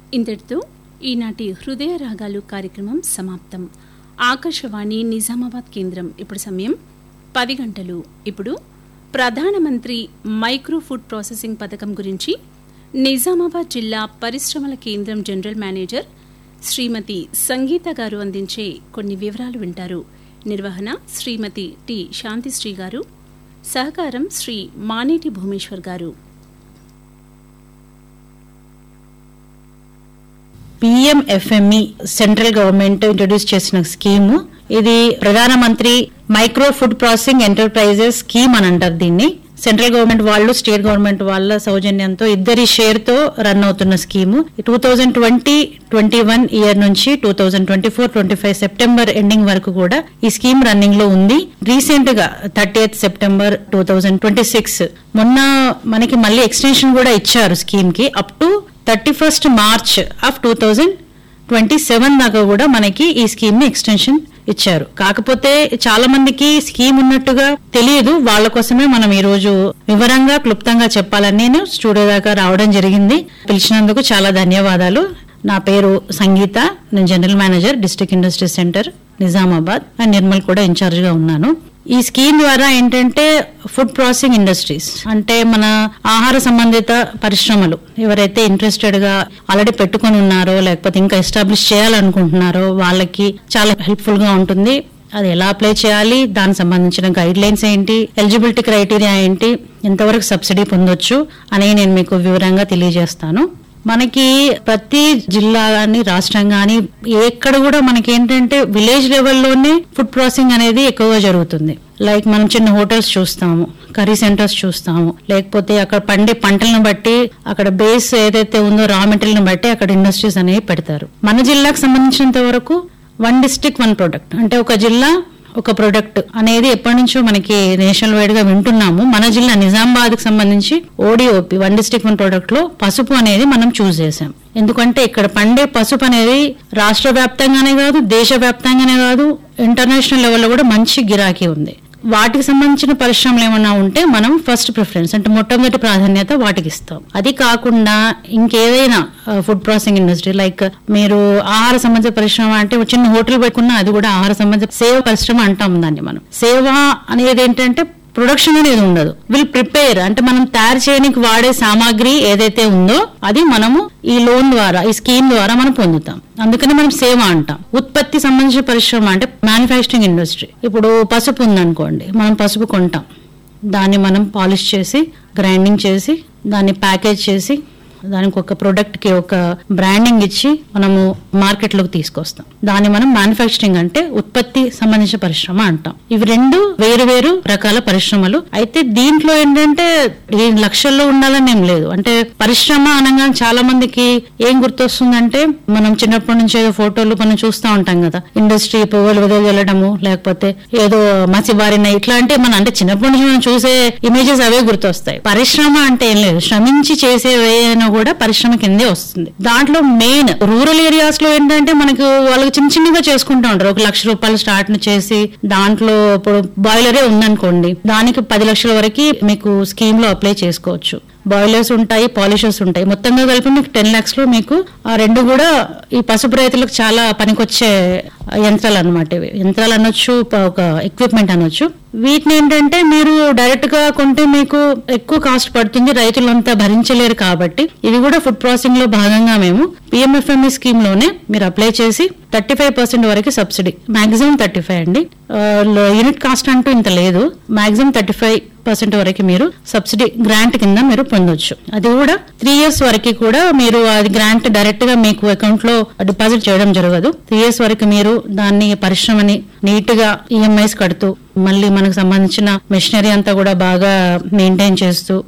ఇంతటితో ఈనాటి హృదయ రాగాలు కార్యక్రమం సమాప్తం ఆకాశవాణి నిజామాబాద్ కేంద్రం ఇప్పుడు సమయం పది గంటలు ఇప్పుడు ప్రధానమంత్రి మైక్రో ఫుడ్ ప్రాసెసింగ్ పథకం గురించి నిజామాబాద్ జిల్లా పరిశ్రమల కేంద్రం జనరల్ మేనేజర్ శ్రీమతి సంగీత గారు అందించే కొన్ని వివరాలు వింటారు నిర్వహణ శ్రీమతి టి శాంతిశ్రీ గారు సహకారం శ్రీ మానేటి భూమేశ్వర్ గారు పిఎంఎఫ్ఎంఈ సెంట్రల్ గవర్నమెంట్ ఇంట్రొడ్యూస్ చేసిన స్కీము ఇది ప్రధానమంత్రి micro food processing enterprises scheme అని అంటారు దీన్ని సెంట్రల్ గవర్నమెంట్ వాళ్ళు స్టేట్ గవర్నమెంట్ వాళ్ళ సౌజన్యంతో ఇద్దరి షేర్ తో రన్ అవుతున్న scheme two thousand twenty twenty one year నుంచి two thousand twenty four twenty five September ending వరకు కూడా ఈ స్కీమ్ రన్నింగ్ లో ఉంది రీసెంట్ గా thirty September two thousand twenty six మొన్న మనకి మళ్ళీ ఎక్స్టెన్షన్ కూడా ఇచ్చారు స్కీమ్ కి up to thirty first March of two thousand twenty seven దాకా కూడా మనకి ఈ స్కీమ్ ని ఎక్స్టెన్షన్ ఇచ్చారు కాకపోతే చాలా మందికి స్కీమ్ ఉన్నట్టుగా తెలియదు వాళ్ళ కోసమే మనం ఈ రోజు వివరంగా క్లుప్తంగా చెప్పాలని నేను స్టూడియో దాకా రావడం జరిగింది పిలిచినందుకు చాలా ధన్యవాదాలు నా పేరు సంగీత నేను general manager district industry centre Nizamabad and Nirmal కూడా ఇన్ఛార్జ్ గా ఉన్నాను ఈ స్కీమ్ ద్వారా ఏంటంటే ఫుడ్ ప్రాసెసింగ్ ఇండస్ట్రీస్ అంటే మన ఆహార సంబంధిత పరిశ్రమలు ఎవరైతే ఇంట్రెస్టెడ్ గా ఆల్రెడీ పెట్టుకొని ఉన్నారో లేకపోతే ఇంకా ఎస్టాబ్లిష్ చేయాలనుకుంటున్నారో వాళ్ళకి చాలా హెల్ప్ఫుల్ గా ఉంటుంది అది ఎలా అప్లై చేయాలి దానికి సంబంధించిన గైడ్ లైన్స్ ఏంటి ఎలిజిబిలిటీ క్రైటీరియా ఏంటి ఎంతవరకు సబ్సిడీ పొందొచ్చు అని నేను మీకు వివరంగా తెలియజేస్తాను మనకి ప్రతి జిల్లా గాని రాష్ట్రం గాని ఎక్కడ కూడా మనకి ఏంటంటే విలేజ్ లెవెల్లోనే ఫుడ్ ప్రాసెసింగ్ అనేది ఎక్కువగా జరుగుతుంది లైక్ మనం చిన్న హోటల్స్ చూస్తాము కర్రీ సెంటర్స్ చూస్తాము లేకపోతే అక్కడ పండే పంటలను బట్టి అక్కడ బేస్ ఏదైతే ఉందో రా మెటీరియల్ బట్టి అక్కడ ఇండస్ట్రీస్ అనేవి పెడతారు మన జిల్లాకు సంబంధించినంత వరకు వన్ డిస్టిక్ వన్ ప్రొడక్ట్ అంటే ఒక జిల్లా ఒక ప్రొడక్ట్ అనేది ఎప్పటి నుంచో మనకి నేషనల్ వైడ్ గా వింటున్నాము మన జిల్లా నిజామాబాద్ కి సంబంధించి ODOP one district one product లో పసుపు అనేది మనం చూస్ చేసాం ఎందుకంటే ఇక్కడ పండే పసుపు అనేది రాష్ట్ర వ్యాప్తంగానే కాదు దేశ వ్యాప్తంగానే కాదు ఇంటర్నేషనల్ లెవెల్లో కూడా మంచి గిరాకీ ఉంది వాటికి సంబంధించిన పరిశ్రమలు ఏమన్నా ఉంటే మనం ఫస్ట్ ప్రిఫరెన్స్ అంటే మొట్టమొదటి ప్రాధాన్యత వాటికి ఇస్తాం అది కాకుండా ఇంకేదైనా ఫుడ్ ప్రాసెసింగ్ ఇండస్ట్రీ లైక్ మీరు ఆహార సంబంధిత పరిశ్రమ అంటే ఒక చిన్న హోటల్ పెట్టుకున్నా అది కూడా ఆహార సంబంధిత సేవ పరిశ్రమ అంటాం దాన్ని మనం సేవ అనేది ఏంటంటే ప్రొడక్షన్ అనేది ఉండదు విల్ ప్రిపేర్ అంటే మనం తయారు చేయడానికి వాడే సామాగ్రి ఏదైతే ఉందో అది మనము ఈ లోన్ ద్వారా ఈ స్కీమ్ ద్వారా మనం పొందుతాం అందుకని మనం సేవ అంటాం ఉత్పత్తి సంబంధించిన పరిశ్రమ అంటే మ్యానుఫ్యాక్చరింగ్ ఇండస్ట్రీ ఇప్పుడు పసుపు ఉందనుకోండి మనం పసుపు కొంటాం దాన్ని మనం పాలిష్ చేసి గ్రైండింగ్ చేసి దాన్ని ప్యాకేజ్ చేసి దానికి ఒక ప్రొడక్ట్ కి ఒక బ్రాండింగ్ ఇచ్చి మనము మార్కెట్ లోకి తీసుకొస్తాం దాన్ని మనం మ్యానుఫ్యాక్చరింగ్ అంటే ఉత్పత్తి సంబంధించిన పరిశ్రమ అంటాం ఇవి రెండు వేరు వేరు రకాల పరిశ్రమలు అయితే దీంట్లో ఏంటంటే ఈ లక్షల్లో ఉండాలని ఏం లేదు అంటే పరిశ్రమ అనగానే చాలా మందికి ఏం గుర్తొస్తుందంటే మనం చిన్నప్పటి నుంచి ఏదో ఫోటోలు మనం చూస్తూ ఉంటాం కదా ఇండస్ట్రీ పువ్వులు వదిలేయడము లేకపోతే ఏదో మసిబారిన ఇట్లాంటి మన అంటే చిన్నప్పటి నుంచి మనం చూసే ఇమేజెస్ అవే గుర్తొస్తాయి పరిశ్రమ అంటే ఏం లేదు శ్రమించి చేసేవేనా కూడా పరిశ్రమ కిందే వస్తుంది దాంట్లో మెయిన్ రూరల్ ఏరియాస్ లో ఏంటంటే మనకు వాళ్ళకి చిన్న చిన్నగా చేసుకుంటూ ఉంటారు ఒక లక్ష రూపాయలు స్టార్ట్ చేసి దాంట్లో ఇప్పుడు బాయిలరే ఉందనుకోండి దానికి పది లక్షల వరకు మీకు స్కీమ్ లో అప్లై చేసుకోవచ్చు బాయిలర్స్ ఉంటాయి పాలిషర్స్ ఉంటాయి మొత్తంగా కలిపి మీకు టెన్ లాక్స్ లో మీకు ఆ రెండు కూడా ఈ పసుపు రైతులకు చాలా పనికొచ్చే యంత్రాలు అనమాట ఇవి యంత్రాలు అనొచ్చు ప- ఒక ఎక్విప్మెంట్ అనొచ్చు వీటిని ఏంటంటే మీరు డైరెక్ట్ గా కొంటే మీకు ఎక్కువ కాస్ట్ పడుతుంది రైతులంతా భరించలేరు కాబట్టి ఇది కూడా ఫుడ్ ప్రాసెసింగ్ లో భాగంగా మేము పిఎంఎఫ్ఎంఈ స్కీమ్ లోనే మీరు అప్లై చేసి థర్టీ ఫైవ్ పర్సెంట్ వరకు సబ్సిడీ మాక్సిమం థర్టీ ఫైవ్ అండి యూనిట్ కాస్ట్ అంటూ ఇంత లేదు మాక్సిమం థర్టీ ఫైవ్ పర్సెంట్ వరకు మీరు సబ్సిడీ గ్రాంట్ కింద మీరు పొందొచ్చు అది కూడా త్రీ ఇయర్స్ వరకు కూడా మీరు అది గ్రాంట్ డైరెక్ట్ గా మీకు అకౌంట్ లో డిపాజిట్ చేయడం జరగదు త్రీ ఇయర్స్ వరకు మీరు దాన్ని పరిశ్రమని నీట్ గా ఈఎంఐస్ కడుతూ మళ్ళీ మనకు సంబంధించిన మెషినరీ అంతా కూడా బాగా మెయింటైన్ చేస్తూ